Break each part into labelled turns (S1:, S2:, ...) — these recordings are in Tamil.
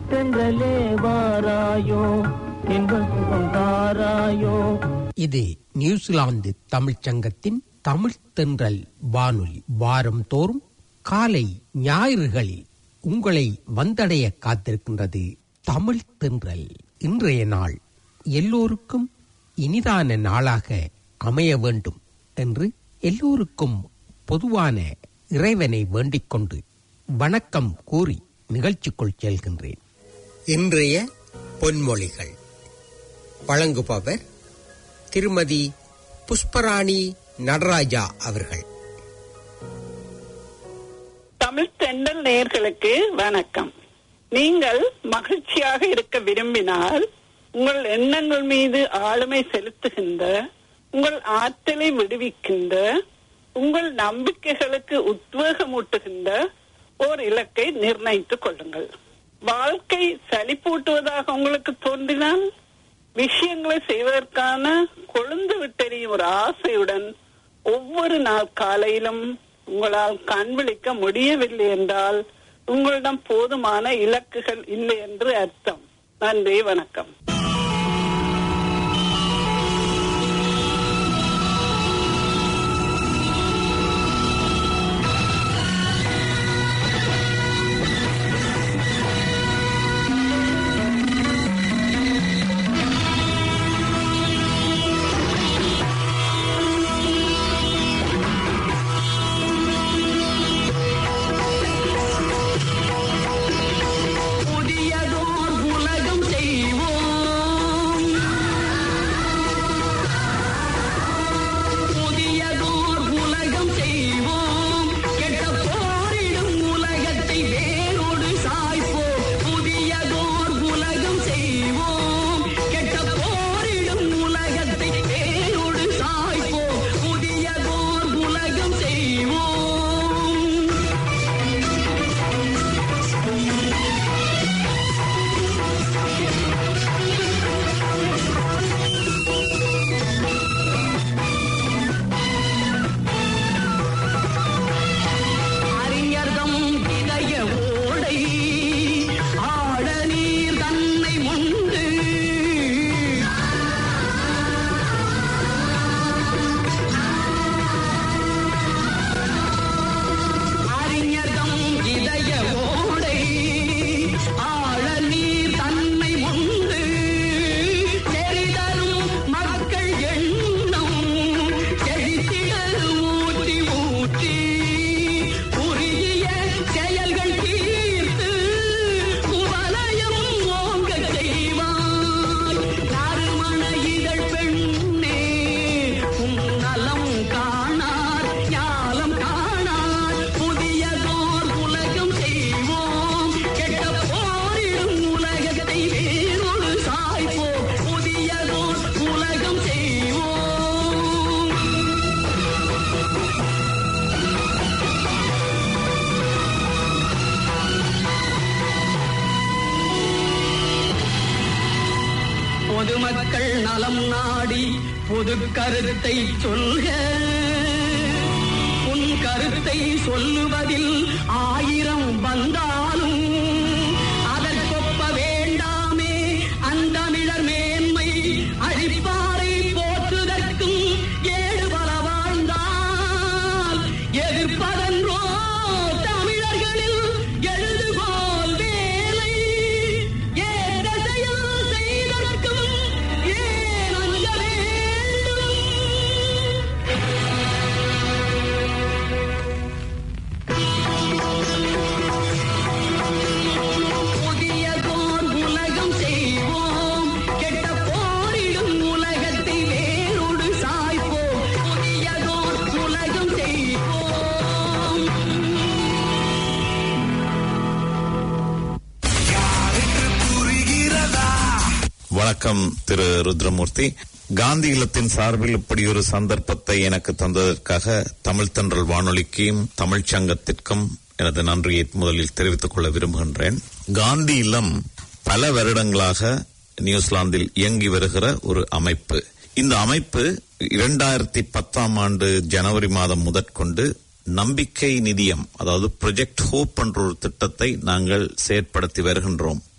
S1: தென்றலே வாராயோ இன்ப சுகம் தாராயோ
S2: இது நியூசிலாந்து தமிழ்ச் சங்கத்தின் தமிழ் தென்றல் வானொலி வாரம் தோறும் காலை ஞாயிறுகளில் உங்களை வந்தடைய காத்திருக்கின்றது தமிழ் தென்றல் இன்றைய நாள் எல்லோருக்கும் இனிதான நாளாக அமைய வேண்டும் என்று எல்லோருக்கும் பொதுவான இறைவனை வேண்டிக் கொண்டு வணக்கம் கூறி நிகழ்ச்சிக்குள் செல்கின்றேன் இன்றைய பொன்மொழிகள் வழங்குபவர் திருமதி புஷ்பராணி நடராஜா அவர்கள்
S3: தமிழ் தெண்டல் நேயர்களுக்கு வணக்கம் நீங்கள் மகிழ்ச்சியாக இருக்க விரும்பினால் உங்கள் எண்ணங்கள் மீது ஆளுமை செலுத்துகின்ற உங்கள் ஆற்றலை விடுவிக்கின்ற உங்கள் நம்பிக்கைகளுக்கு உத்வேகமூட்டுகின்ற ஓர் இலக்கை நிர்ணயித்துக் கொள்ளுங்கள் வாழ்க்கை சலிப்பூட்டுவதாக உங்களுக்கு தோன்றினால் விஷயங்களை செய்வதற்கான கொழுந்து விட்டெறியும் ஒரு ஆசையுடன் ஒவ்வொரு நாள் காலையிலும் உங்களால் கண் விழிக்க முடியவில்லை என்றால் உங்களிடம் போதுமான இலக்குகள் இல்லை என்று அர்த்தம் நன்றி வணக்கம்
S4: புதியதோர் உலகம் செய்வோம் புதியதோர் உலகம் செய்வோம் கெட்ட போரிடும் உலகத்தை வேரோடு சாய்ப்போம் புதியதோர் உலகம் செய்வோம் கெட்ட போரிடும் உலகத்தை வேரோடு சாய்ப்போம் புதியதோர் உலகம் செய்வோம் அறிஞர்தம் இதய ஓடை ஆட நீர் தன்னை முண்டு அறிஞர்தம் இதய ஓடை ஆழ நீர் தன்னை உண்டு தெரிதரும் மக்கள் எண்ணம் செழித்திட ஊட்டி ஊட்டி குறுகிய செயல்கள் தீர்த்து குவலயம் ஓங்க செய்வாய் நறுமண இதழ் பெண்ணே உன் நலம் காணார் ஞாலம் காணார் புதியதோர் உலகம் செய்வோம் கெட்ட போரிடும் உலகத்தை வேறொரு சாய்ப்போம் புதியதோர் உலகம் செய்வோம் பொதுமக்கள் நலம் நாடி பொது கருத்தை சொல்க உன் கருத்தை சொல்லுவதில் ஆயிரம் வந்தாலும் அதற்கொப்ப வேண்டாமே அந்தமிழர் மேன்மை அழிப்பாரை போற்றுதற்கும் ஏழு பல வாழ்ந்தால் எதிர்ப்பதன்றோ தமிழர்களில் எழுதுகோல் வேலை ஏத செயல் செய்தற்கும் ஏன் அஞ்ச வேண்டும் புதியதோர் உலகம் செய்வோம் கெட்ட போரிடும் உலகத்தை வேரோடு சாய்ப்போம் புதியதோர் உலகம் செய்வோம்
S5: வணக்கம் திரு ருத்ரமூர்த்தி காந்தி இல்லத்தின் சார்பில் இப்படி ஒரு சந்தர்ப்பத்தை எனக்கு தந்ததற்காக தமிழ் தென்றல் வானொலிக்கும் தமிழ்ச் சங்கத்திற்கும் எனது நன்றியை முதலில் தெரிவித்துக் கொள்ள விரும்புகின்றேன் காந்தி இல்லம் பல வருடங்களாக நியூசிலாந்தில் இயங்கி வருகிற ஒரு அமைப்பு இந்த அமைப்பு இரண்டாயிரத்தி பத்தாம் ஆண்டு ஜனவரி மாதம் முதற்கொண்டு நம்பிக்கை நிதியம் அதாவது ப்ரொஜெக்ட் ஹோப் என்ற ஒரு திட்டத்தை நாங்கள் செயற்படுத்தி வருகின்றோம்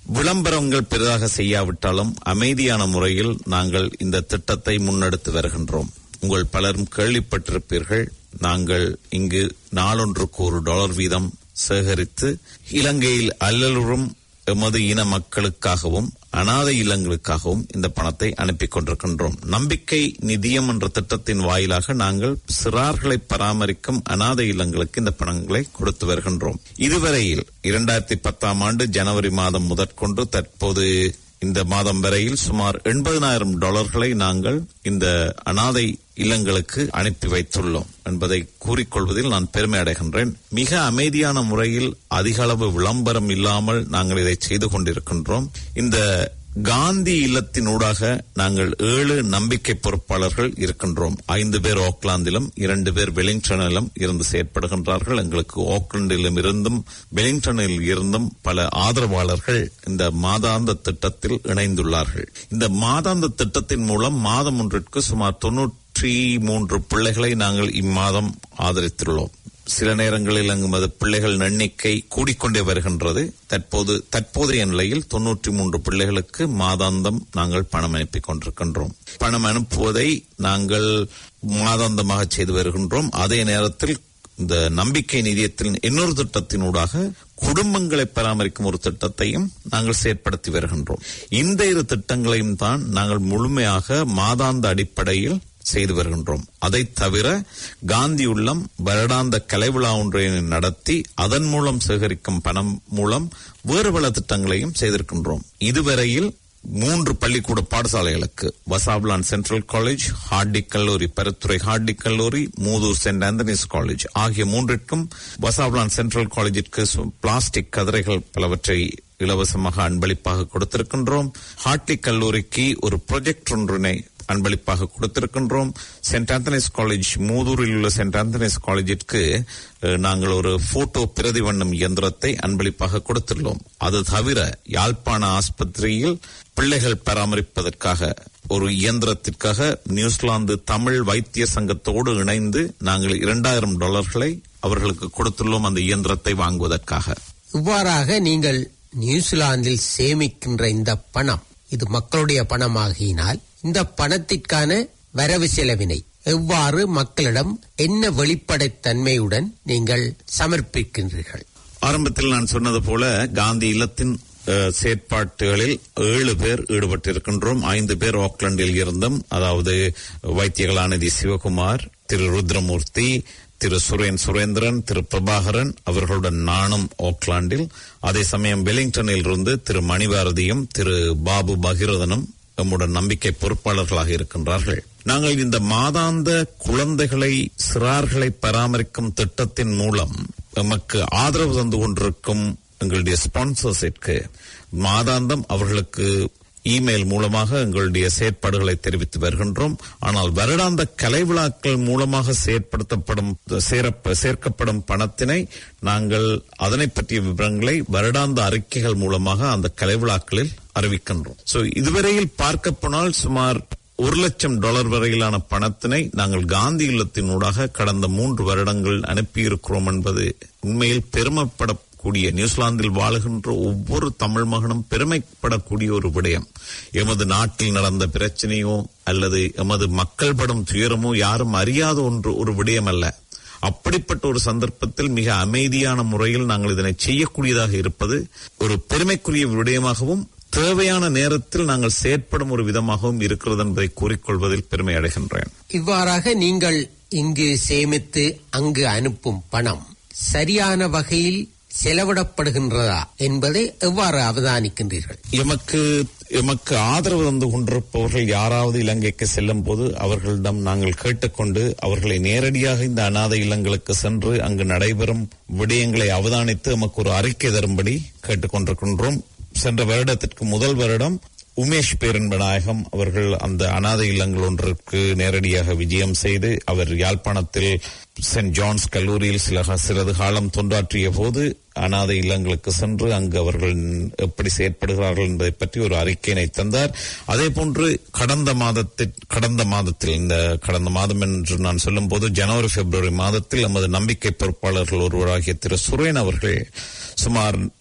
S5: விளம்பரங்கள் பெரிதாக செய்யாவிட்டாலும் அமைதியான முறையில் நாங்கள் இந்த திட்டத்தை முன்னெடுத்து வருகின்றோம் உங்கள் பலரும் கேள்விப்பட்டிருப்பீர்கள் நாங்கள் இங்கு நாளொன்றுக்கு ஒரு டாலர் வீதம் சேகரித்து இலங்கையில் அல்லலுறும் எமது இன மக்களுக்காகவும் அனாதை இல்லங்களுக்காகவும் இந்த பணத்தை அனுப்பி கொண்டிருக்கின்றோம் நம்பிக்கை நிதியம் என்ற திட்டத்தின் வாயிலாக நாங்கள் சிறார்களை பராமரிக்கும் அனாதை இல்லங்களுக்கு இந்த பணங்களை கொடுத்து வருகின்றோம் இதுவரையில் இரண்டாயிரத்தி பத்தாம் ஆண்டு ஜனவரி மாதம் முதற்கொண்டு தற்போது இந்த மாதம் வரையில் சுமார் எண்பதனாயிரம் டாலர்களை நாங்கள் இந்த அனாதை இல்லங்களுக்கு அனுப்பி வைத்துள்ளோம் என்பதை கூறிக்கொள்வதில் நான் பெருமை அடைகின்றேன் மிக அமைதியான முறையில் அதிக அளவு விளம்பரம் இல்லாமல் நாங்கள் இதை செய்து கொண்டிருக்கின்றோம் இந்த காந்தி இல்லத்தினூடாக நாங்கள் ஏழு நம்பிக்கை பொறுப்பாளர்கள் இருக்கின்றோம் ஐந்து பேர் ஆக்லாந்திலும் இரண்டு பேர் வெலிங்டனிலும் இருந்து செயற்படுகின்றார்கள் எங்களுக்கு ஆக்லாந்திலும் இருந்தும் வெலிங்டனில் இருந்தும் பல ஆதரவாளர்கள் இந்த மாதாந்த திட்டத்தில் இணைந்துள்ளார்கள் இந்த மாதாந்த திட்டத்தின் மூலம் மாதம் ஒன்றிற்கு சுமார் தொன்னூற்றி மூன்று பிள்ளைகளை நாங்கள் இம்மாதம் ஆதரித்துள்ளோம் சில நேரங்களில் அங்கு பிள்ளைகள் எண்ணிக்கை கூடிக்கொண்டே வருகின்றது தற்போது தற்போதைய நிலையில் தொன்னூற்றி மூன்று பிள்ளைகளுக்கு மாதாந்தம் நாங்கள் பணம் அனுப்பி கொண்டிருக்கின்றோம் பணம் அனுப்புவதை நாங்கள் மாதாந்தமாக செய்து வருகின்றோம் அதே நேரத்தில் இந்த நம்பிக்கை நிதியத்தின் இன்னொரு திட்டத்தினூடாக குடும்பங்களை பராமரிக்கும் ஒரு திட்டத்தையும் நாங்கள் செயற்படுத்தி வருகின்றோம் இந்த இரு திட்டங்களையும் தான் நாங்கள் முழுமையாக மாதாந்த அடிப்படையில் செய்து வருகின்றோம் அதை தவிர காந்தி உள்ளம் வருடாந்த கலைவிழா ஒன்றை நடத்தி அதன் மூலம் சேகரிக்கும் பணம் மூலம் வேறு பல திட்டங்களையும் செய்திருக்கின்றோம் இதுவரையில் மூன்று பள்ளிக்கூட பாடசாலைகளுக்கு வசாப்லான் சென்ட்ரல் காலேஜ் ஹார்டி கல்லூரி பருத்துறை ஹார்டி கல்லூரி மூதூர் சென்ட் ஆந்தனிஸ் காலேஜ் ஆகிய மூன்றிற்கும் வசாப்லான் சென்ட்ரல் காலேஜிற்கு பிளாஸ்டிக் கதிரைகள் பலவற்றை இலவசமாக அன்பளிப்பாக கொடுத்திருக்கின்றோம் ஹார்ட்லி கல்லூரிக்கு ஒரு ப்ரொஜெக்ட் ஒன்றினை அன்பளிப்பாக கொடுத்திருக்கின்றோம் சென்ட் ஆந்தனிஸ் காலேஜ் மூதூரில் உள்ள சென்ட் ஆந்தனிஸ் காலேஜிற்கு நாங்கள் ஒரு போட்டோ பிரதி வண்ணம் இயந்திரத்தை அன்பளிப்பாக கொடுத்துள்ளோம் அது தவிர யாழ்ப்பாண ஆஸ்பத்திரியில் பிள்ளைகள் பராமரிப்பதற்காக ஒரு இயந்திரத்திற்காக நியூசிலாந்து தமிழ் வைத்திய சங்கத்தோடு இணைந்து நாங்கள் இரண்டாயிரம் டாலர்களை அவர்களுக்கு கொடுத்துள்ளோம் அந்த இயந்திரத்தை வாங்குவதற்காக
S2: இவ்வாறாக நீங்கள் நியூசிலாந்தில் சேமிக்கின்ற இந்த பணம் இது மக்களுடைய பணமாகினால் இந்த பணத்திற்கான வரவு செலவினை எவ்வாறு மக்களிடம் என்ன வெளிப்படைத்தன்மையுடன் நீங்கள் சமர்ப்பிக்கின்றீர்கள்
S5: ஆரம்பத்தில் நான் சொன்னது போல காந்தி இல்லத்தின் செயற்பாட்டுகளில் ஏழு பேர் ஈடுபட்டிருக்கின்றோம் ஐந்து பேர் ஆக்லாந்தில் இருந்தும் அதாவது வைத்தியகலாநிதி சிவகுமார் திரு ருத்ரமூர்த்தி திரு சுரேன் சுரேந்திரன் திரு பிரபாகரன் அவர்களுடன் நானும் ஓக்லாண்டில் அதே சமயம் வெலிங்டனில் இருந்து திரு மணிபாரதியும் திரு பாபு பகிரதனும் நம்முடன் நம்பிக்கை பொறுப்பாளர்களாக இருக்கின்றார்கள் நாங்கள் இந்த மாதாந்த குழந்தைகளை சிறார்களை பராமரிக்கும் திட்டத்தின் மூலம் நமக்கு ஆதரவு தந்து கொண்டிருக்கும் எங்களுடைய ஸ்பான்சர்ஸிற்கு மாதாந்தம் அவர்களுக்கு இமெயில் மூலமாக எங்களுடைய செயற்பாடுகளை தெரிவித்து வருகின்றோம் ஆனால் வருடாந்த கலை விழாக்கள் மூலமாக செயற்படுத்தப்படும் சேர்க்கப்படும் பணத்தினை நாங்கள் அதனை பற்றிய விவரங்களை வருடாந்த அறிக்கைகள் மூலமாக அந்த கலை விழாக்களில் அறிவிக்கின்றோம் சோ இதுவரையில் பார்க்க போனால் சுமார் ஒரு லட்சம் டாலர் வரையிலான பணத்தினை நாங்கள் காந்தி இல்லத்தினூடாக கடந்த மூன்று வருடங்கள் அனுப்பியிருக்கிறோம் என்பது உண்மையில் பெருமைப்பட கூடிய நியூசிலாந்தில் வாழுகின்ற ஒவ்வொரு தமிழ் மகனும் பெருமைப்படக்கூடிய ஒரு விடயம் எமது நாட்டில் நடந்த பிரச்சனையோ அல்லது எமது மக்கள் படும் துயரமோ யாரும் அறியாத ஒன்று ஒரு விடயம் அல்ல அப்படிப்பட்ட ஒரு சந்தர்ப்பத்தில் மிக அமைதியான முறையில் நாங்கள் இதனை செய்யக்கூடியதாக இருப்பது ஒரு பெருமைக்குரிய விடயமாகவும் தேவையான நேரத்தில் நாங்கள் செயற்படும் ஒரு விதமாகவும் இருக்கிறது என்பதை கூறிக்கொள்வதில் பெருமை அடைகின்றேன்
S2: இவ்வாறாக நீங்கள் இங்கு சேமித்து அங்கு அனுப்பும் பணம் சரியான வகையில் செலவிடப்படுகின்றதா என்பதை எவ்வாறு அவதானிக்கின்றீர்கள்
S5: எமக்கு எமக்கு ஆதரவு தந்து கொண்டிருப்பவர்கள் யாராவது இலங்கைக்கு செல்லும் போது அவர்களிடம் நாங்கள் கேட்டுக்கொண்டு அவர்களை நேரடியாக இந்த அனாதை இல்லங்களுக்கு சென்று அங்கு நடைபெறும் விடயங்களை அவதானித்து எமக்கு ஒரு அறிக்கை தரும்படி கேட்டுக்கொண்டிருக்கின்றோம் சென்ற வருடத்திற்கு முதல் வருடம் உமேஷ் பேரன்பநாயகம் அவர்கள் அந்த அனாதை இல்லங்கள் ஒன்றிற்கு நேரடியாக விஜயம் செய்து அவர் யாழ்ப்பாணத்தில் சென்ட் ஜான்ஸ் கல்லூரியில் சில சிறிது காலம் தொண்டாற்றிய போது அனாதை இல்லங்களுக்கு சென்று அங்கு அவர்கள் எப்படி செயற்படுகிறார்கள் என்பதை பற்றி ஒரு அறிக்கையினை தந்தார் அதே போன்று கடந்த மாதத்தில் கடந்த மாதத்தில் இந்த கடந்த மாதம் என்று நான் சொல்லும் போது ஜனவரி பிப்ரவரி மாதத்தில் நமது நம்பிக்கை பொறுப்பாளர்கள் ஒருவராகிய திரு சுரேன் அவர்கள் சுமார்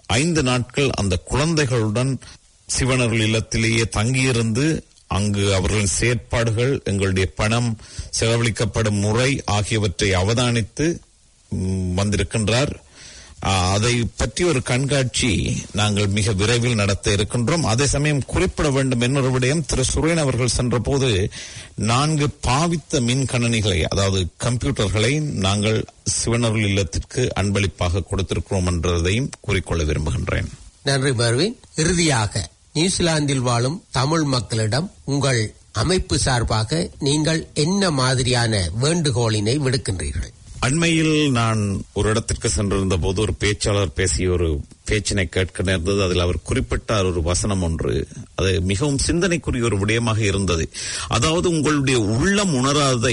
S5: ஐந்து நாட்கள் அந்த குழந்தைகளுடன் சிவனர்கள் இல்லத்திலேயே தங்கியிருந்து அங்கு அவர்களின் செயற்பாடுகள் எங்களுடைய பணம் செலவழிக்கப்படும் முறை ஆகியவற்றை அவதானித்து ம், வந்திருக்கின்றார் ஆ, அதை பற்றி ஒரு கண்காட்சி நாங்கள் மிக விரைவில் நடத்த இருக்கின்றோம் அதே சமயம் குறிப்பிட வேண்டும் இன்னொரு விடயம் திரு சுரேன் அவர்கள் சென்றபோது நான்கு பாவித்த மின் கணனிகளை அதாவது கம்ப்யூட்டர்களை நாங்கள் சிவனர்கள் இல்லத்திற்கு அன்பளிப்பாக கொடுத்திருக்கிறோம் என்றதையும் கூறிக்கொள்ள விரும்புகின்றேன்
S2: நன்றி மர்வின் இறுதியாக நியூசிலாந்தில் வாழும் தமிழ் மக்களிடம் உங்கள் அமைப்பு சார்பாக நீங்கள் என்ன மாதிரியான வேண்டுகோளினை விடுக்கின்றீர்கள்
S5: அண்மையில் நான் ஒரு இடத்திற்கு சென்றிருந்த போது ஒரு பேச்சாளர் பேசிய ஒரு பேச்சினை கேட்க நேர்ந்தது அதில் அவர் குறிப்பிட்டார் ஒரு வசனம் ஒன்று அது மிகவும் சிந்தனைக்குரிய ஒரு விடயமாக இருந்தது அதாவது உங்களுடைய உள்ளம் உணராததை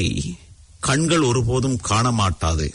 S5: கண்கள் ஒருபோதும் காண மாட்டாது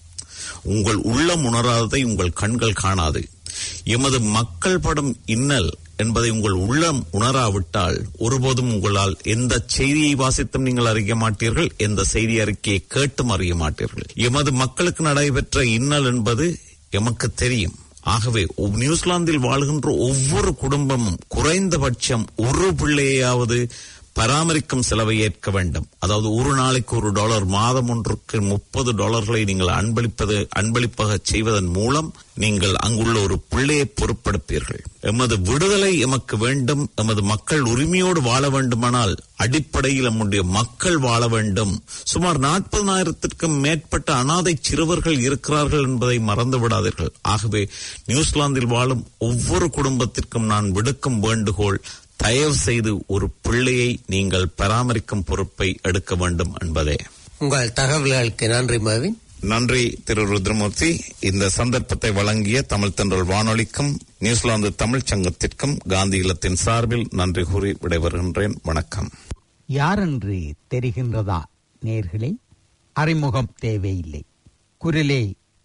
S5: உங்கள் உள்ளம் உணராததை உங்கள் கண்கள் காணாது எமது மக்கள் படும் இன்னல் என்பதை உங்கள் உள்ளம் உணராவிட்டால் ஒருபோதும் உங்களால் எந்த செய்தியை வாசித்தும் நீங்கள் அறிய மாட்டீர்கள் எந்த செய்தி அறிக்கையை கேட்டும் அறிய மாட்டீர்கள் எமது மக்களுக்கு நடைபெற்ற இன்னல் என்பது எமக்கு தெரியும் ஆகவே ஒவ்- நியூசிலாந்தில் வாழ்கின்ற ஒவ்வொரு குடும்பமும் குறைந்தபட்சம் ஒரு பிள்ளையாவது பராமரிக்கும் செலவை ஏற்க வேண்டும் அதாவது ஒரு நாளைக்கு ஒரு டாலர் மாதம் ஒன்றுக்கு முப்பது டாலர்களை நீங்கள் அன்பளிப்பது அன்பளிப்பாக செய்வதன் மூலம் நீங்கள் அங்குள்ள ஒரு பிள்ளையை பொறுப்பெடுப்பீர்கள் எமது விடுதலை எமக்கு வேண்டும் எமது மக்கள் உரிமையோடு வாழ வேண்டுமானால் அடிப்படையில் நம்முடைய மக்கள் வாழ வேண்டும் சுமார் நாற்பதனாயிரத்திற்கும் மேற்பட்ட அனாதை சிறுவர்கள் இருக்கிறார்கள் என்பதை மறந்து விடாதீர்கள் ஆகவே நியூசிலாந்தில் வாழும் ஒவ்வொரு குடும்பத்திற்கும் நான் விடுக்கும் வேண்டுகோள் தயவு செய்து ஒரு பிள்ளையை நீங்கள் பராமரிக்கும் பொறுப்பை எடுக்க வேண்டும் என்பதே
S2: உங்கள் தகவல்களுக்கு நன்றி மர்வின்
S5: நன்றி திரு ருத்ரமூர்த்தி இந்த சந்தர்ப்பத்தை வழங்கிய தமிழ் தென்றல் வானொலிக்கும் நியூசிலாந்து தமிழ்ச் சங்கத்திற்கும் காந்தி இல்லத்தின் சார்பில் நன்றி கூறி விடைபெறுகின்றேன் வணக்கம்
S6: யாரென்று தெரிகின்றதா நேர்களே அறிமுகம் தேவையில்லை குரலே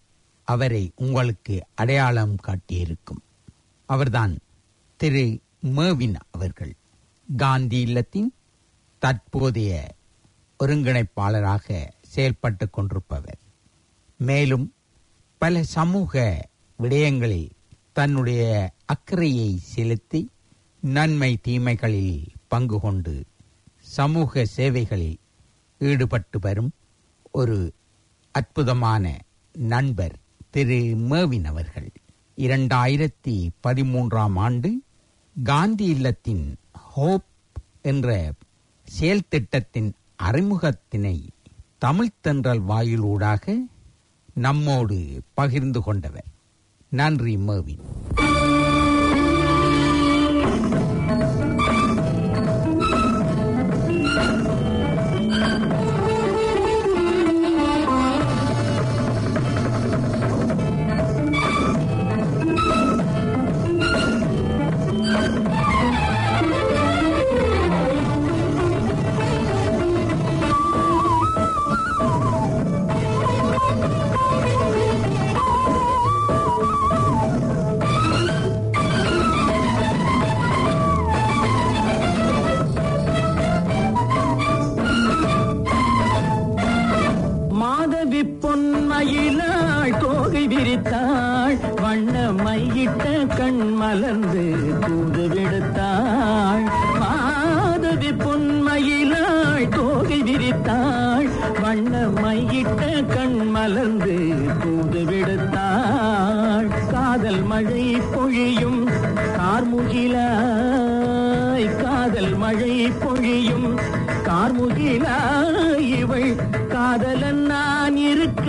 S6: அவரை உங்களுக்கு அடையாளம் காட்டியிருக்கும் அவர்தான் திரு மேவின் அவர்கள் காந்தி இல்லத்தின் தற்போதைய ஒருங்கிணைப்பாளராக செயல்பட்டு கொண்டிருப்பவர் மேலும் பல சமூக விடயங்களில் தன்னுடைய அக்கறையை செலுத்தி நன்மை தீமைகளில் பங்கு கொண்டு சமூக சேவைகளில் ஈடுபட்டு வரும் ஒரு அற்புதமான நண்பர் திரு மேவின் அவர்கள் இரண்டாயிரத்தி பதிமூன்றாம் ஆண்டு காந்தி இல்லத்தின் ஹோப் என்ற செயல் திட்டத்தின் அறிமுகத்தினை தமிழ்த்தன்றல் வாயிலூடாக நம்மோடு பகிர்ந்து கொண்டவர் நன்றி மேவின்
S1: மாதவி பொன்மயிலாள் தோகை விரித்தாள் வண்ண மையிட்ட கண் மலர்ந்து தூது விடுத்தாள் மாதவி பொன்மயிலாள் தோகை விரித்தாள் வண்ண மையிட்ட கண் மலர்ந்து தூது விடுத்தாள் காதல் மழை பொழியும் கார்முகிலாய் காதல் மழை பொழியும் கார்முகிலாய் இவள் காதலன் நான் இருக்க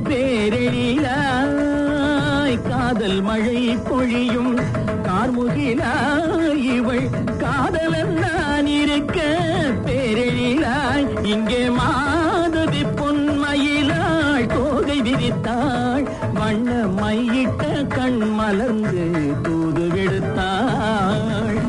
S1: பேரெழிலாய் காதல் மழை பொழியும் கார்முகிலாய் இவள் காதலன் நான் இருக்க பேரெழிலாய் இங்கே மாதவி பொன்மயிலாள் தோகை விரித்தாள் வண்ண மையிட்ட கண் மலர்ந்து தூது விடுத்தாள்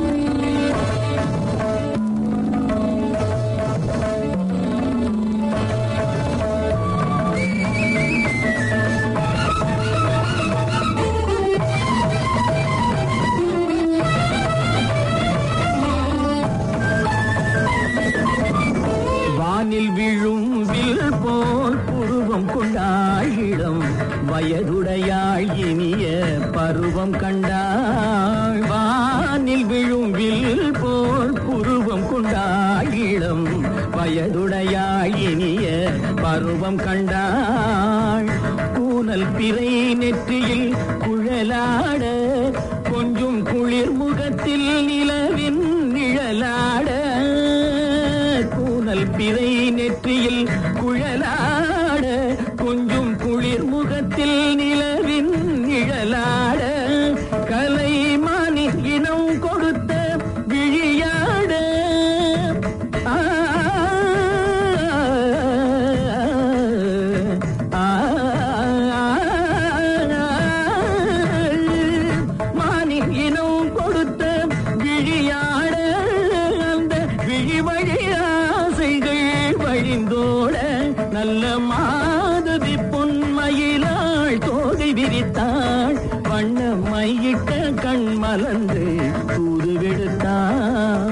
S1: வானில் விழும் வில் போல் புருவம் கொண்டாள் இளம் வயதுடையாள் இனிய பருவம் கண்டாய் வானில் விழும் வில் போல் புருவம் கொண்டாய் இளம் வயதுடையாய் இனிய பருவம் கண்டாய் கூனல் பிறை நெற்றியில் குழலாட கொஞ்சம் குளிர் முகத்தில் நிலவின் நிழலாட கூனல் பிறை நெற்றியில் குழலாட கொஞ்சம் குளிர் முகத்தில் நிலவின் நிழலாட கலைமானி இனம் கொடுத்த விழியாட ஆ, ஆ, மானி இனம் கொடுத்த விழியாட அந்த விழி வழி ஆசைகள் வழிந்தோட நல்ல மாதவி பொன்மயிலாள் தோகை விரித்தாள் வண்ண மையிட்ட கண் மலர்ந்து தூது விடுத்தாள்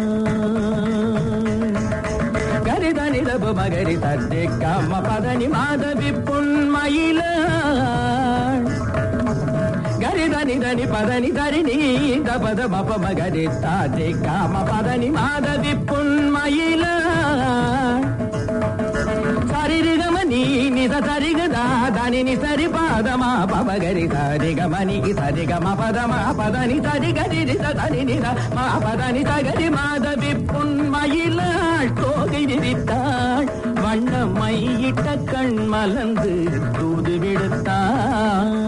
S1: கரிதனி தபு மகரி தட்டே காம பதனி மாதவி பொன்மயிலாள் గరిదని దని పదని ధరిని దపద మప మగరి తాటి కామ పదని మాధవి పున్మయిల సరిగమని నిజ సరిగదా దానిని సరి పాదమా పమగరి సరిగమని సరిగమ పదమా పదని సరి గరి దని నిద మా పదని సగరి మాధవి పున్మయిల தோகை விரித்தாள் வண்ண மையிட்ட கண் மலர்ந்து தூது விடுத்தாள்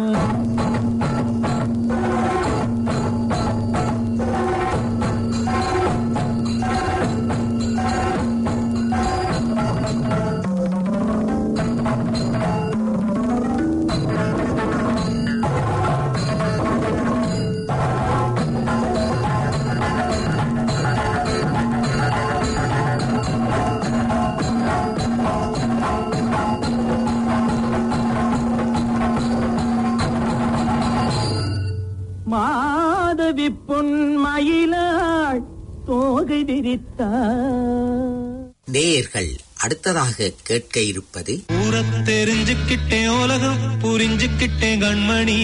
S1: மாதவி பொன் மயிலாள் தோகை விரித்தாள்
S2: நேயர்கள் அடுத்ததாக கேட்க இருப்பது
S7: ஊரத் தெரிஞ்சுக்கிட்டேன் உலகம் புரிஞ்சுக்கிட்டேன் கண்மணி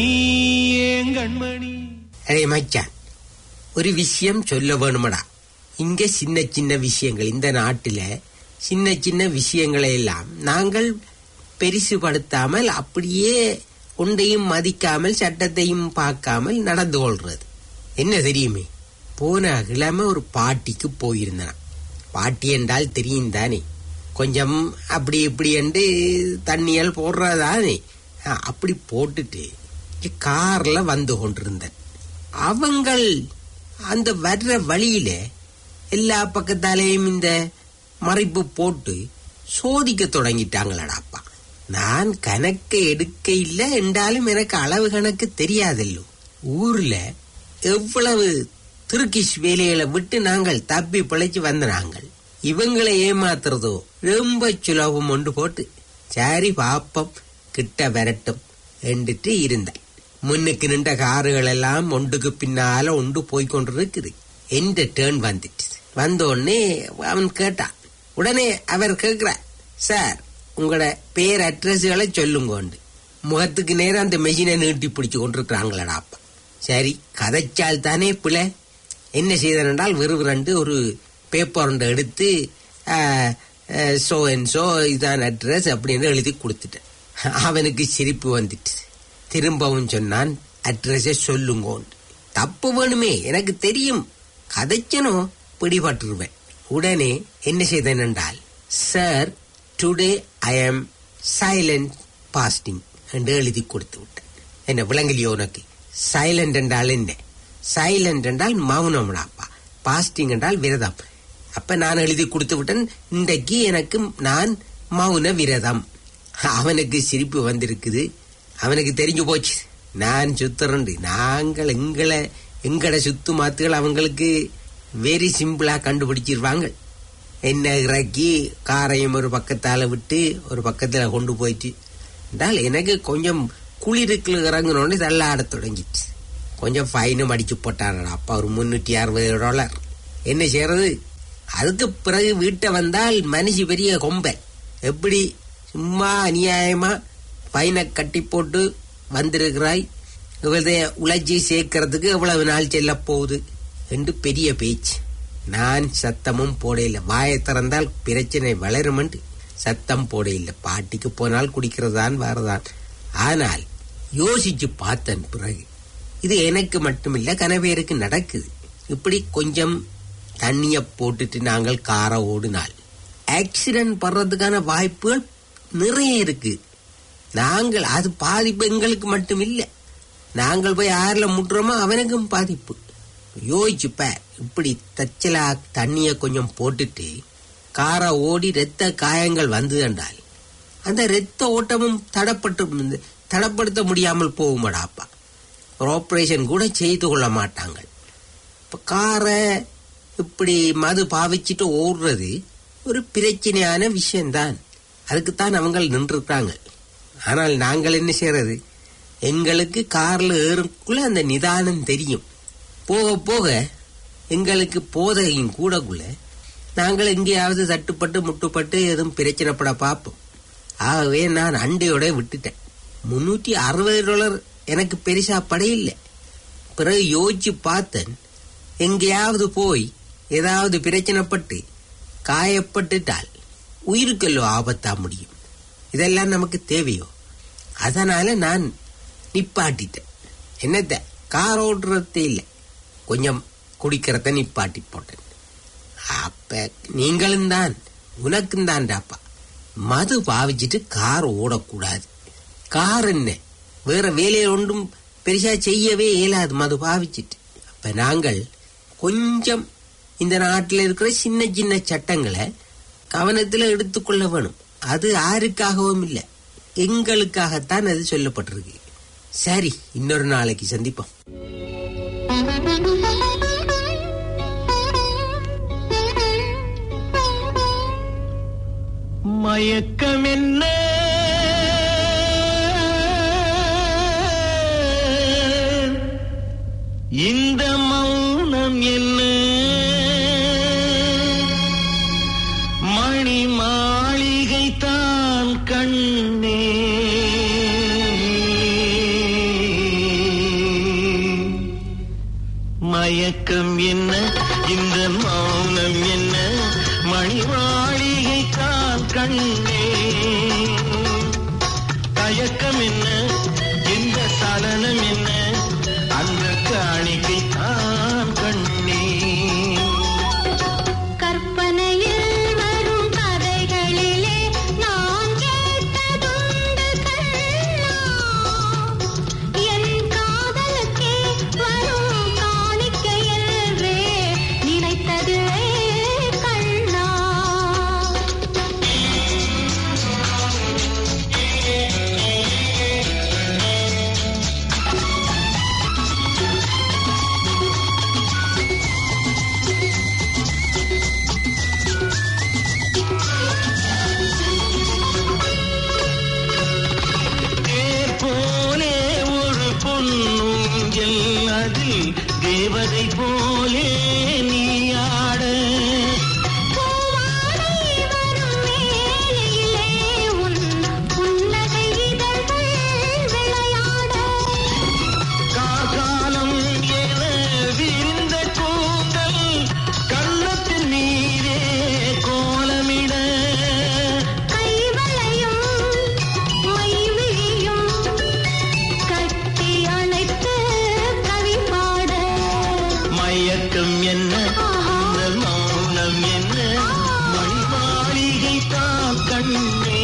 S7: ஏன் கண்மணி
S2: அரே மச்சான் ஒரு விஷயம் சொல்ல வேணுமடா இங்க சின்ன சின்ன விஷயங்கள் இந்த நாட்டில சின்ன சின்ன விஷயங்களை எல்லாம் நாங்கள் பெரிசுபடுத்தாமல் அப்படியே ஒன்றையும் மதிக்காமல் சட்டத்தையும் பார்க்காமல் நடந்து கொள்றது என்ன தெரியுமே போன கிழமை ஒரு பாட்டிக்கு போயிருந்தான் பாட்டி என்றால் தெரியும் தானே கொஞ்சம் அப்படி இப்படி என்று தண்ணியால் போடுறதானே ஆ, அப்படி போட்டுட்டு கார்ல வந்து கொண்டிருந்தேன் அவங்கள் அந்த வர்ற வழியில எல்லா பக்கத்தாலேயும் இந்த மறைப்பு போட்டு சோதிக்க தொடங்கிட்டாங்களடாப்பா நான் கணக்கு எடுக்க இல்லை என்றாலும் எனக்கு அளவு கணக்கு தெரியாதல்லோ ஊர்ல எவ்வளவு துருக்கிஷ் வேலைகளை விட்டு நாங்கள் தப்பி பிழைச்சு வந்த நாங்கள் இவங்களை ஏமாத்துறதோ ரொம்ப சுலபம் ஒன்று போட்டு சரி பாப்பம் கிட்ட வரட்டும் என்றுட்டு இருந்தேன் முன்னுக்கு நின்ற காருகள் எல்லாம் ஒன்றுக்கு பின்னால ஒன்று போய் கொண்டிருக்குது எந்த டேர்ன் வந்துட்டு வந்த உடனே அவன் கேட்டான் உடனே அவர் கேட்கிறார் சார் உங்களோட பேர் அட்ரஸ்களை சொல்லுங்கோண்டு முகத்துக்கு நேரம் அந்த மெஷினை நீட்டி பிடிச்சு கொண்டிருக்கிறாங்களடா அப்பா சரி கதைச்சால் தானே பிள்ளை என்ன செய்தான் என்றால் விறுவிரண்டு ஒரு பேப்பர் ஒன்றை எடுத்து சோ அண்ட் சோ இதான் அட்ரஸ் அப்படின்னு எழுதி கொடுத்துட்டேன் அவனுக்கு சிரிப்பு வந்துட்டு திரும்பவும் சொன்னான் அட்ரஸை சொல்லுங்கோன்னு தப்பு வேணுமே எனக்கு தெரியும் கதைச்சனோ பிடிபட்டுருவேன் உடனே என்ன செய்தேன் என்றால் சார் டுடே ஐ ஆம் சைலண்ட் பாஸ்டிங் என்று எழுதி கொடுத்து விட்டேன் என்ன விளங்கலையோ உனக்கு சைலண்ட் என்றால் என்ன சைலண்ட் என்றால் மௌனம்டாப்பா பாஸ்டிங் என்றால் விரதம் அப்ப நான் எழுதி கொடுத்து விட்டேன் இன்றைக்கு எனக்கு நான் மௌன விரதம் அவனுக்கு சிரிப்பு வந்திருக்குது அவனுக்கு தெரிஞ்சு போச்சு நான் சுத்துறேன் நாங்கள் எங்களை எங்கட சுத்து மாத்துகள் அவங்களுக்கு வெரி சிம்பிளா கண்டுபிடிச்சிருவாங்க என்ன இறக்கி காரையும் ஒரு பக்கத்தால விட்டு ஒரு பக்கத்துல கொண்டு போயிட்டு என்றால் எனக்கு கொஞ்சம் குளிருக்குள்ள இறங்கினோடனே தள்ளாட தொடங்கிச்சு கொஞ்சம் ஃபைனும் அடிச்சு போட்டாரடா அப்பா ஒரு முன்னூற்றி அறுபது டாலர் என்ன செய்யறது அதுக்கு பிறகு வீட்டை வந்தால் மனுஷி பெரிய கொம்பை எப்படி சும்மா அநியாயமா ஃபைனை கட்டி போட்டு வந்திருக்கிறாய் இவதை உழைச்சி சேர்க்கறதுக்கு எவ்வளவு நாள் செல்ல போகுது என்று பெரிய பேச்சு நான் சத்தமும் போடையில வாயை திறந்தால் பிரச்சனை வளருமென்று சத்தம் போடையில்லை பாட்டிக்கு போனால் குடிக்கிறதான் வரதான் ஆனால் யோசிச்சு பார்த்தன் பிறகு இது எனக்கு மட்டுமில்ல கனவேருக்கு நடக்குது இப்படி கொஞ்சம் தண்ணிய போட்டுட்டு நாங்கள் காரை ஓடினால் ஆக்சிடென்ட் படுறதுக்கான வாய்ப்புகள் நிறைய இருக்கு நாங்கள் அது பாதிப்பு எங்களுக்கு மட்டும் இல்லை நாங்கள் போய் ஆறுல முட்டுறோமோ அவனுக்கும் பாதிப்பு யோசிச்சுப்ப இப்படி தச்சலா தண்ணிய கொஞ்சம் போட்டுட்டு காரை ஓடி ரத்த காயங்கள் வந்து என்றால் அந்த ரத்த ஓட்டமும் தடப்பட்டு தடப்படுத்த முடியாமல் போகுமாடாப்பா ஒரு ஆப்ரேஷன் கூட செய்து கொள்ள மாட்டாங்க இப்ப காரை இப்படி மது பாவிச்சிட்டு ஓடுறது ஒரு பிரச்சனையான விஷயம்தான் அதுக்குத்தான் அவங்க நின்றுருக்காங்க ஆனால் நாங்கள் என்ன செய்யறது எங்களுக்கு கார்ல ஏறுக்குள்ள அந்த நிதானம் தெரியும் போக போக எங்களுக்கு போதையும் கூடக்குள்ள நாங்கள் எங்கேயாவது தட்டுப்பட்டு முட்டுப்பட்டு எதுவும் பிரச்சனைப்பட பார்ப்போம் ஆகவே நான் அண்டையோட விட்டுட்டேன் முன்னூற்றி அறுபது டாலர் எனக்கு பெருசா படையில்லை பிறகு யோசிச்சு பார்த்தேன் எங்கேயாவது போய் ஏதாவது பிரச்சனைப்பட்டு காயப்பட்டுட்டால் உயிருக்கல்லோ ஆபத்தா முடியும் இதெல்லாம் நமக்கு தேவையோ அதனால நான் நிப்பாட்டிட்டேன் என்னத்த கார் ஓட்டுறதே இல்லை கொஞ்சம் குடிக்கிறத நிப்பாட்டி போட்டேன் அப்ப நீங்களும் தான் உனக்கும் தான்டாப்பா மது பாவிச்சிட்டு கார் ஓடக்கூடாது கார் என்ன வேற வேலையை ஒன்றும் பெருசா செய்யவே இயலாது மது பாவிச்சிட்டு அப்ப நாங்கள் கொஞ்சம் இந்த நாட்டில் இருக்கிற சின்ன சின்ன சட்டங்களை கவனத்தில் எடுத்துக்கொள்ள வேணும் அது யாருக்காகவும் இல்லை எங்களுக்காகத்தான் அது சொல்லப்பட்டிருக்கு சரி இன்னொரு நாளைக்கு சந்திப்போம்
S7: மயக்கம் என்ன இந்த மௌனம் என்ன மணி மாளிகை தான் கண்ணே மயக்கம் என்ன இந்த மௌனம் என்ன மணி மாளிகை தான் கண்ணே தயக்கம் என்ன இந்த சலனம் என்ன அந்த காணிக்கை தான் கண்ணே
S8: கற்பனையில் வரும் கதைகளிலே நான் கேட்டதுண்டு கண்ணா என் காதலுக்கே வரும் காணிக்கை என்றே நினைத்ததுவே கண்ணா
S7: தேர் போலே ஒரு பொன்னுங்கள் அதில் தேவதை போலே நீ ஆட
S8: பூவாடை வரும் வேளையிலே உன் புன்னகை இதழ்கள் விளையாட
S7: காகாலம் என விரிந்த கூந்தல் கள்ளத்தின் மீதே கோலமிட
S8: கைவளையும் மைவிழியும் கட்டி அணைத்து கவி பாட
S7: மயக்கம் என்ன இந்த மௌனம் என்ன மணி மாளிகை தான் கண்ணே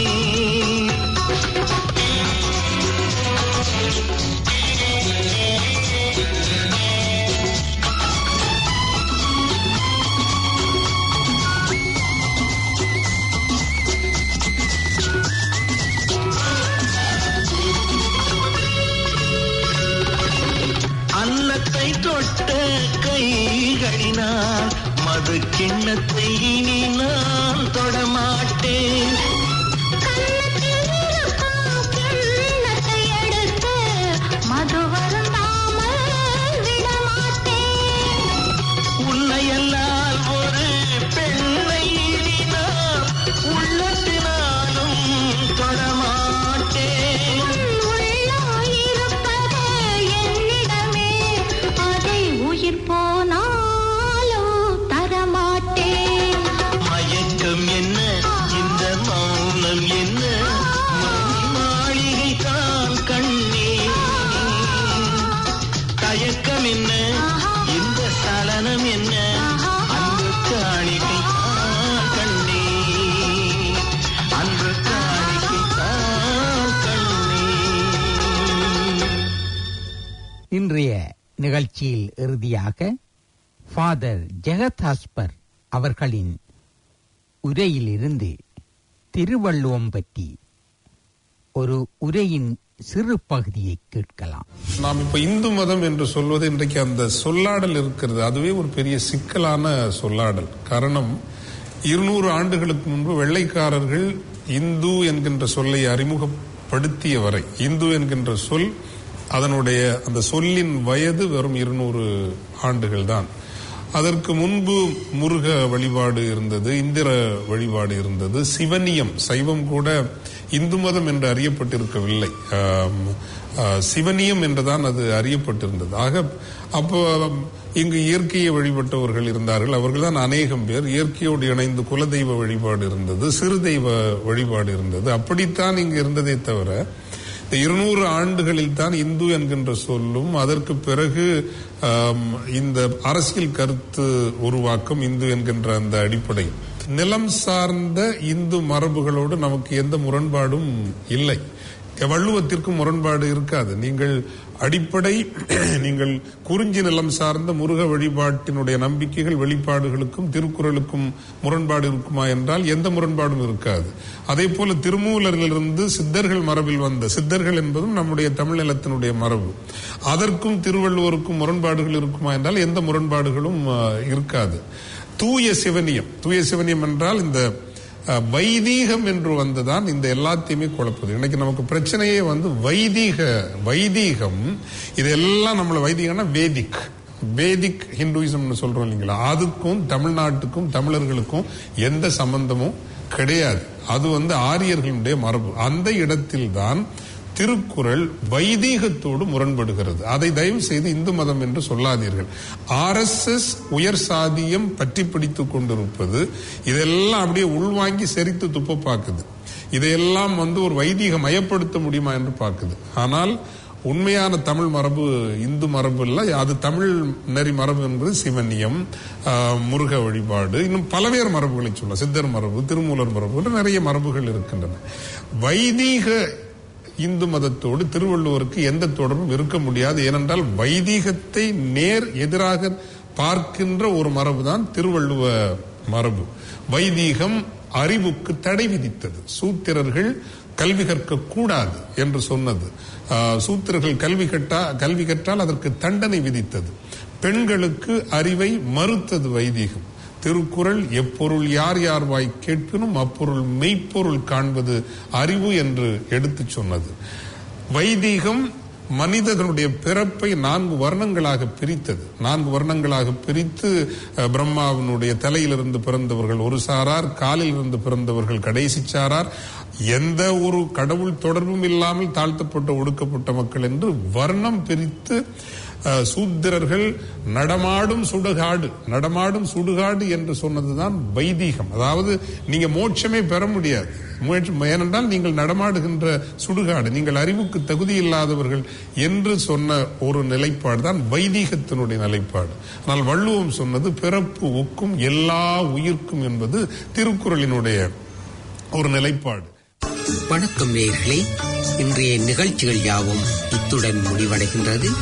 S7: அன்னத்தை தொட்ட கைகளினால் மது கிண்ணத்தை இனி நான் தொடமாட்டேன்
S8: கண்ணத்தில் இருக்கும் கிண்ணத்தை எடுத்து மது வருந்தாமல் விடமாட்டேன்
S7: உன்னையல்லால் ஒரு பெண்ணை இனி நான் உள்ளத்தினாலும் தொடமாட்டேன்
S8: உன் உள்ளோ இருப்பது என்
S7: எண்ணம் என்ன அன்பு காணிக்கை தான் கண்ணே அன்பு காணிக்கை தான் கண்ணே
S6: இன்றைய நிகழ்ச்சியில் இறுதியாக ஃபாதர் ஜெகதாஸ்பர் அவர்களின் உரையிலிருந்து திருவள்ளுவம் பற்றி ஒரு உரையின் சிறு பகுதியை கேட்கலாம்
S9: நாம் இப்ப இந்து மதம் என்று சொல்வது இன்றைக்கு அந்த சொல்லாடல் இருக்கிறது அதுவே ஒரு பெரிய சிக்கலான சொல்லாடல் காரணம் இருநூறு ஆண்டுகளுக்கு முன்பு வெள்ளைக்காரர்கள் இந்து என்கின்ற சொல்லை அறிமுகப்படுத்திய வரை இந்து என்கின்ற சொல் அதனுடைய அந்த சொல்லின் வயது வெறும் இருநூறு ஆண்டுகள் தான் அதற்கு முன்பு முருக வழிபாடு இருந்தது இந்திர வழிபாடு இருந்தது சிவனியம் சைவம் கூட இந்து மதம் என்று அறியப்பட்டிருக்கவில்லை ஆம், ஆ, சிவனியம் என்றுதான் அது அறியப்பட்டிருந்தது ஆக அப்போ இங்கு இயற்கையை வழிபட்டவர்கள் இருந்தார்கள் அவர்கள் தான் அநேகம் பேர் இயற்கையோடு இணைந்து குலதெய்வ வழிபாடு இருந்தது சிறு தெய்வ வழிபாடு இருந்தது அப்படித்தான் இங்கு இருந்ததே தவிர இந்த இருநூறு ஆண்டுகளில் தான் இந்து என்கின்ற சொல்லும் அதற்கு பிறகு ஆம், இந்த அரசியல் கருத்து உருவாக்கம் இந்து என்கின்ற அந்த அடிப்படை நிலம் சார்ந்த இந்து மரபுகளோடு நமக்கு எந்த முரண்பாடும் இல்லை வள்ளுவத்திற்கு முரண்பாடு இருக்காது நீங்கள் அடிப்படை நீங்கள் குறிஞ்சி நிலம் சார்ந்த முருக வழிபாட்டினுடைய நம்பிக்கைகள் வெளிப்பாடுகளுக்கும் திருக்குறளுக்கும் முரண்பாடு இருக்குமா என்றால் எந்த முரண்பாடும் இருக்காது அதே போல திருமூலரிலிருந்து சித்தர்கள் மரபில் வந்த சித்தர்கள் என்பதும் நம்முடைய தமிழ் நிலத்தினுடைய மரபு அதற்கும் திருவள்ளுவருக்கும் முரண்பாடுகள் இருக்குமா என்றால் எந்த முரண்பாடுகளும் அஹ், இருக்காது தூய சிவனியம் தூய சிவனியம் என்றால் இந்த அஹ், வைதீகம் என்று வந்துதான் இந்த எல்லாத்தையுமே குழப்புது இன்னைக்கு நமக்கு பிரச்சனையே வந்து வைதீக வைதீகம் இதெல்லாம் நம்மள வைதீகம்னா வேதிக் வேதிக் ஹிந்துயிசம்னு சொல்றோம் இல்லைங்களா அதுக்கும் தமிழ்நாட்டுக்கும் தமிழர்களுக்கும் எந்த சம்பந்தமும் கிடையாது அது வந்து ஆரியர்களுடைய மரபு அந்த இடத்தில்தான் திருக்குறள் வைதீகத்தோடு முரண்படுகிறது அதை தயவு செய்து இந்து மதம் என்று சொல்லாதீர்கள் ஆர்எஸ்எஸ் உயர் சாதியம் பற்றி பிடித்துக் கொண்டிருப்பது இதெல்லாம் அப்படியே உள்வாங்கி செரித்து துப்ப பார்க்குது இதையெல்லாம் வந்து ஒரு வைதீக மயப்படுத்த முடியுமா என்று பார்க்குது ஆனால் உண்மையான தமிழ் மரபு இந்து மரபு இல்ல அது தமிழ் நெறி மரபு என்பது சிவனியம் ஆஹ், முருக வழிபாடு இன்னும் பல்வேறு மரபுகளை சொல்லலாம் சித்தர் மரபு திருமூலர் மரபு என்று நிறைய மரபுகள் இருக்கின்றன வைதீக இந்து மதத்தோடு திருவள்ளுவருக்கு எந்த தொடர்பும் இருக்க முடியாது ஏனென்றால் வைதீகத்தை நேர் எதிராக பார்க்கின்ற ஒரு மரபுதான் திருவள்ளுவ மரபு வைதீகம் அறிவுக்கு தடை விதித்தது சூத்திரர்கள் கல்வி கற்க கூடாது என்று சொன்னது ஆஹ், சூத்திரர்கள் கல்வி கட்டா கல்வி கற்றால் அதற்கு தண்டனை விதித்தது பெண்களுக்கு அறிவை மறுத்தது வைதீகம் திருக்குறள் எப்பொருள் யார் யார் வாய் கேட்பினும் அப்பொருள் மெய்ப்பொருள் காண்பது அறிவு என்று எடுத்துச் சொன்னது வைதீகம் மனிதர்களுடைய பிறப்பை நான்கு வர்ணங்களாக பிரித்தது நான்கு வர்ணங்களாக பிரித்து அஹ், பிரம்மாவினுடைய தலையிலிருந்து பிறந்தவர்கள் ஒரு சாரார் காலில் இருந்து பிறந்தவர்கள் கடைசி சாரார் எந்த ஒரு கடவுள் தொடர்பும் இல்லாமல் தாழ்த்தப்பட்ட ஒடுக்கப்பட்ட மக்கள் என்று வர்ணம் பிரித்து அஹ், சூத்திரர்கள் நடமாடும் சுடுகாடு நடமாடும் சுடுகாடு என்று சொன்னதுதான் வைதீகம் அதாவது நீங்க மோட்சமே பெற முடியாது மோட்சம் ஏனென்றால் நீங்கள் நடமாடுகின்ற சுடுகாடு நீங்கள் அறிவுக்கு தகுதி இல்லாதவர்கள் என்று சொன்ன ஒரு நிலைப்பாடு தான் வைதீகத்தினுடைய நிலைப்பாடு ஆனால் வள்ளுவம் சொன்னது பிறப்பு ஒக்கும் எல்லா உயிர்க்கும் என்பது திருக்குறளினுடைய ஒரு நிலைப்பாடு
S2: வணக்கம் நேயர்களே இன்றைய நிகழ்ச்சிகள் யாவும் இத்துடன் முடிவடைகின்றது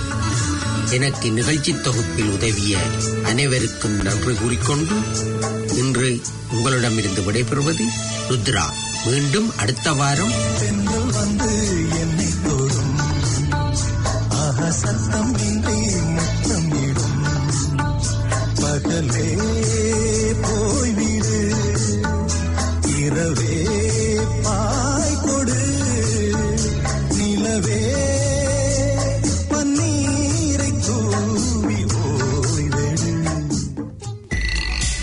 S2: எனக்கு நிகழ்ச்சி தொகுப்பில் உதவிய அனைவருக்கும் நன்றி கூறிக்கொண்டு இன்று உங்களிடமிருந்து விடைபெறுவது ருத்ரா மீண்டும் அடுத்த வாரம்
S10: தென்றல் வந்து என்னை தொடும் ஆஹா சத்தம் இன்றி முத்தம் இடும் பகலே போ